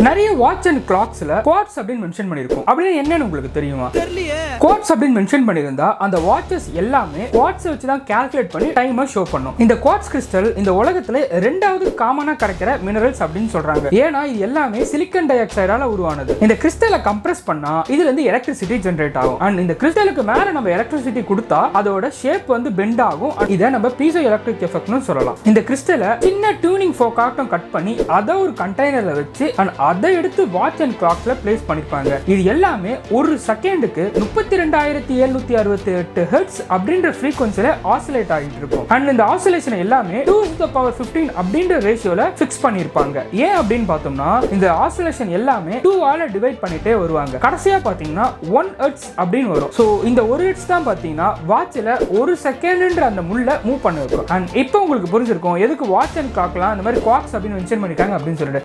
நிறைய watch and கிளாக்ஸ்ல quartz அப்படின்னு மென்ஷன் பண்ணிருக்கும் அப்படின்னு என்னன்னு உங்களுக்கு தெரியுமா தெரியலையே குவாட்ஸ் அப்படின்னு மென்ஷன் பண்ணியிருந்தா அந்த வாட்சஸ் எல்லாமே குவாட்ஸ் வச்சு தான் கால்குலேட் பண்ணி டைமை ஷோ பண்ணும் இந்த குவாட்ஸ் கிறிஸ்டல் இந்த உலகத்துல ரெண்டாவது காமனா கிடைக்கிற மினரல்ஸ் அப்படின்னு சொல்றாங்க ஏன்னா இது எல்லாமே சிலிக்கன் டை ஆக்சைடால உருவானது இந்த கிறிஸ்டலை கம்ப்ரஸ் பண்ணா இதுல இருந்து எலக்ட்ரிசிட்டி ஜென்ரேட் ஆகும் அண்ட் இந்த கிறிஸ்டலுக்கு மேல நம்ம எலக்ட்ரிசிட்டி கொடுத்தா அதோட ஷேப் வந்து பெண்ட் ஆகும் and இதை நம்ம பீசோ எலக்ட்ரிக் எஃபெக்ட்னு சொல்லலாம் இந்த கிறிஸ்டலை சின்ன டியூனிங் ஃபோக்காட்டம் கட் பண்ணி அதை ஒரு கண்டெய்னர்ல வச்சு அண்ட் அதை எடுத்து வாட்ச் அண்ட் கிளாக்ல பிளேஸ் பண்ணிருப்பாங்க இது எல்லாமே ஒரு செகண்டுக்கு முப்பத்தி ரெண்டாயிரத்தி எழுநூத்தி அறுபத்தி எட்டு ஹெர்ட்ஸ் அப்படின்ற ஃப்ரீக்வன்சில ஆசிலேட் ஆகிட்டு இருக்கும் அண்ட் இந்த ஆசிலேஷன் எல்லாமே டூ த பவர் பிப்டீன் அப்படின்ற ரேஷியோல ஃபிக்ஸ் பண்ணிருப்பாங்க ஏன் அப்படின்னு பார்த்தோம்னா இந்த ஆசிலேஷன் எல்லாமே டூ ஆல டிவைட் பண்ணிட்டே வருவாங்க கடைசியா பாத்தீங்கன்னா ஒன் ஹெர்ட்ஸ் அப்படின்னு வரும் ஸோ இந்த ஒரு ஹெர்ட்ஸ் தான் பாத்தீங்கன்னா வாட்ச்ல ஒரு செகண்ட்ன்ற அந்த முள்ள மூவ் பண்ண வைக்கும் அண்ட் இப்போ உங்களுக்கு புரிஞ்சிருக்கும் எதுக்கு வாட்ச் அண்ட் கிளாக்லாம் இந்த மாதிரி குவாக்ஸ் அப்படின்னு மென்ஷன் பண்ணிருக்காங்க அப்படின்னு சொல்லிட்டு